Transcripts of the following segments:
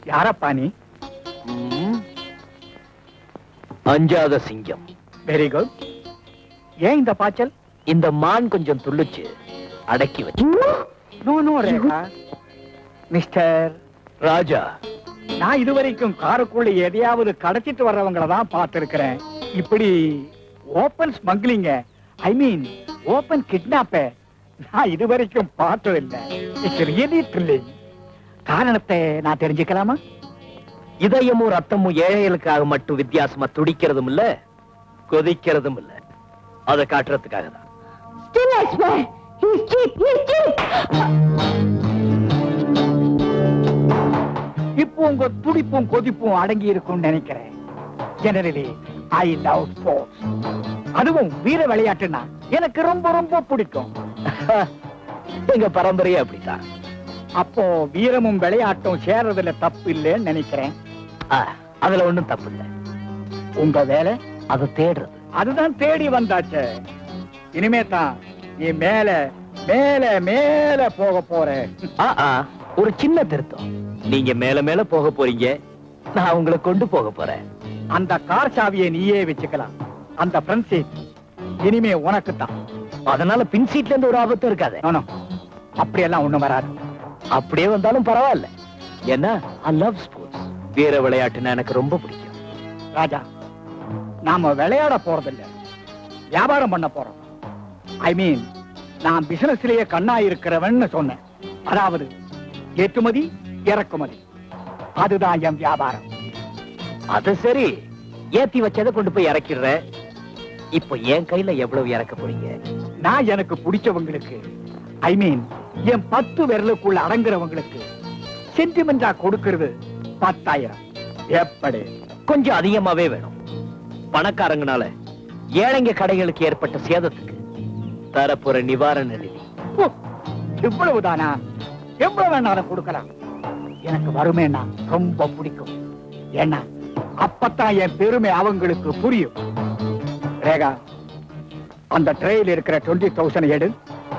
யாரப்பா நீ ம். அஞ்சாத சிங்கம் வெரி குட் ஏன் இந்த பாய்ச்சல் இந்த மான் கொஞ்சம் துள்ளுச்சு அடக்கி வச்சு no no Rekha mister Raja நான் இதுவரைக்கும் காருக்குள்ள எதையாவது கடத்திட்டு வர்றவங்கள தான் பார்த்திருக்கிறேன் இப்படி ஓபன் ஸ்மக்லிங்க ஐ மீன் ஓபன் கிட்னாப்ப நான் இதுவரைக்கும் பார்த்ததில்லை இட்ஸ் ரியலி த்ரில்லிங் காரணத்தை நான் தெரிஞ்சுக்கலாமா இதயமும் ரத்தமும் ஏழைகளுக்காக மட்டும் வித்தியாசமா துடிக்கிறதும் இல்ல கொதிக்கிறதும் இல்ல அதை காட்டுறதுக்காக தான் Still I swear, he's cheap, he's cheap! இப்போ உங்க துடிப்பும் கொதிப்பும் அடங்கி இருக்கும்னு நினைக்கிறேன் ஜெனரலி ஐ லவ் ஸ்போர்ட்ஸ் அதுவும் வீர விளையாட்டுனா எனக்கு ரொம்ப ரொம்ப பிடிக்கும் எங்க பரம்பரையே அப்படித்தான் அப்போ வீரமும் விளையாட்டும் சேர்றதுல தப்பு இல்லைன்னு நினைக்கிறேன் ஆ, அதுல ஒண்ணும் தப்பு இல்ல உங்க வேலை அதை தேடுறது அதுதான் தேடி வந்தாச்சே இனிமே தான் நீ மேல மேல மேல போக போற ஆ, ஆ, ஒரு சின்ன திருத்தம் நீங்க மேல மேல போக போறீங்க நான் உங்களை கொண்டு போக போறேன் அந்த கார் சாவியை நீயே வச்சுக்கலாம் அந்த ஃப்ரண்ட் சீட் இனிமே உனக்கு தான் அதனால பின் சீட்ல இருந்து ஒரு ஆபத்தும் இருக்காது அப்படியெல்லாம் ஒண்ணும் வராது அப்படியே வந்தாலும் பரவாயில்ல ஏன்னா ஐ லவ் ஸ்போர்ட்ஸ் வீர விளையாட்டுன்னா எனக்கு ரொம்ப பிடிக்கும் ராஜா நாம விளையாட போறதில்ல வியாபாரம் பண்ண போறோம் ஐ மீன் நான் பிசினஸ்லயே கண்ணா இருக்கிறவன்னு சொன்னேன் அதாவது ஏற்றுமதி இறக்குமதி அதுதான் என் வியாபாரம் அது சரி ஏத்தி வச்சதை கொண்டு போய் இறக்கிடுற இப்போ என் கையில எவ்வளவு இறக்க போறீங்க நான் எனக்கு பிடிச்சவங்களுக்கு ஐ மீன் என் பத்து விரலுக்குள்ள அடங்குறவங்களுக்கு சென்டிமெண்டா கொடுக்கிறது பத்தாயிரம் எப்படி கொஞ்சம் அதிகமாவே வேணும் பணக்காரங்கனால ஏழைங்க கடைகளுக்கு ஏற்பட்ட சேதத்துக்கு தரப்புற நிவாரண நிதி ஓ, இவ்வளவுதானா எவ்வளவு வேணாலும் கொடுக்கலாம் எனக்கு வறுமைன்னா ரொம்ப பிடிக்கும் ஏன்னா அப்பத்தான் என் பெருமை அவங்களுக்கு புரியும் ரேகா அந்த ட்ரெயில் இருக்கிற டுவெண்ட்டி தௌசண்ட் எடு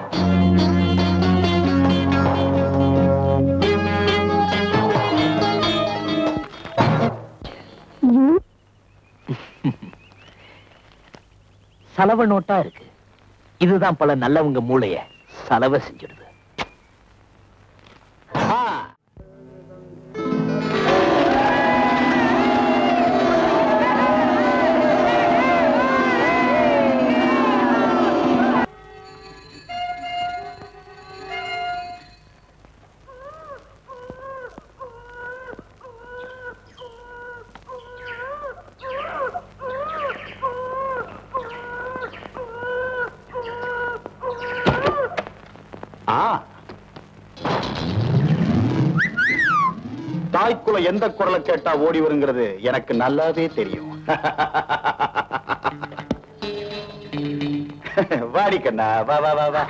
சலவ நோட்டா இருக்கு இதுதான் பல நல்லவங்க மூளைய சலவை செஞ்சிடுது ஆ, ஆ தாய்க்குள்ள எந்த குரலை கேட்டா ஓடி வருங்கிறது எனக்கு நல்லாவே தெரியும் வாடி கண்ணா வா வா வா வா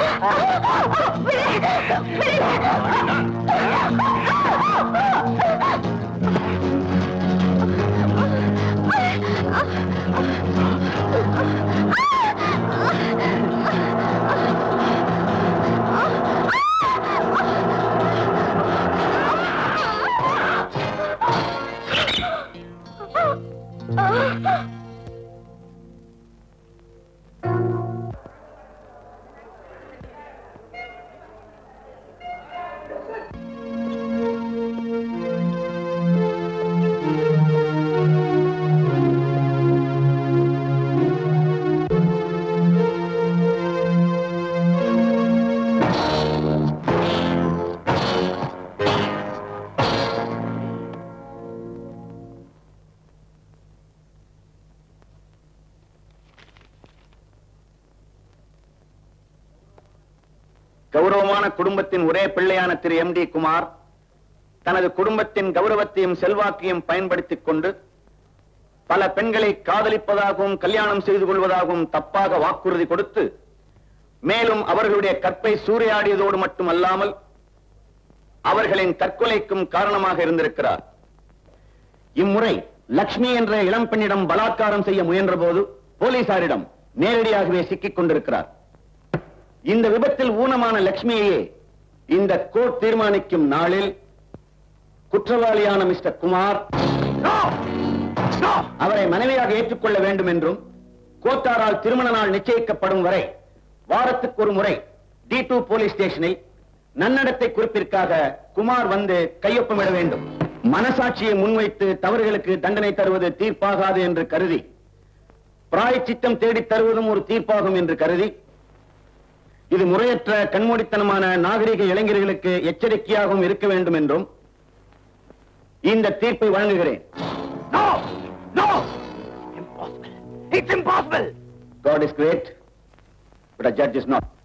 கௌரவமான குடும்பத்தின் ஒரே பிள்ளையான திரு எம் டி குமார் தனது குடும்பத்தின் கௌரவத்தையும் செல்வாக்கையும் பயன்படுத்திக் கொண்டு பல பெண்களை காதலிப்பதாகவும் கல்யாணம் செய்து கொள்வதாகவும் தப்பாக வாக்குறுதி கொடுத்து மேலும் அவர்களுடைய கற்பை சூறையாடியதோடு மட்டுமல்லாமல் அவர்களின் தற்கொலைக்கும் காரணமாக இருந்திருக்கிறார் இம்முறை லக்ஷ்மி என்ற இளம் பெண்ணிடம் பலாத்காரம் செய்ய முயன்ற போது போலீசாரிடம் நேரடியாகவே சிக்கிக் கொண்டிருக்கிறார் இந்த விபத்தில் ஊனமான லக்ஷ்மியையே இந்த கோர்ட் தீர்மானிக்கும் நாளில் குற்றவாளியான மிஸ்டர் குமார் அவரை மனைவியாக ஏற்றுக்கொள்ள வேண்டும் என்றும் கோத்தாரால் திருமண நாள் நிச்சயிக்கப்படும் வரை வாரத்துக்கு ஒரு முறை டி டூ போலீஸ் ஸ்டேஷனில் நன்னடத்தை குறிப்பிற்காக குமார் வந்து கையொப்பமிட வேண்டும் மனசாட்சியை முன்வைத்து தவறுகளுக்கு தண்டனை தருவது தீர்ப்பாகாது என்று கருதி பிராயச்சித்தம் தேடித் தருவதும் ஒரு தீர்ப்பாகும் என்று கருதி இது முறையற்ற கண்மூடித்தனமான நாகரிக இளைஞர்களுக்கு எச்சரிக்கையாகவும் இருக்க வேண்டும் என்றும் இந்த தீர்ப்பை வழங்குகிறேன் No! No! Impossible! It's impossible! God is great, but a judge is not.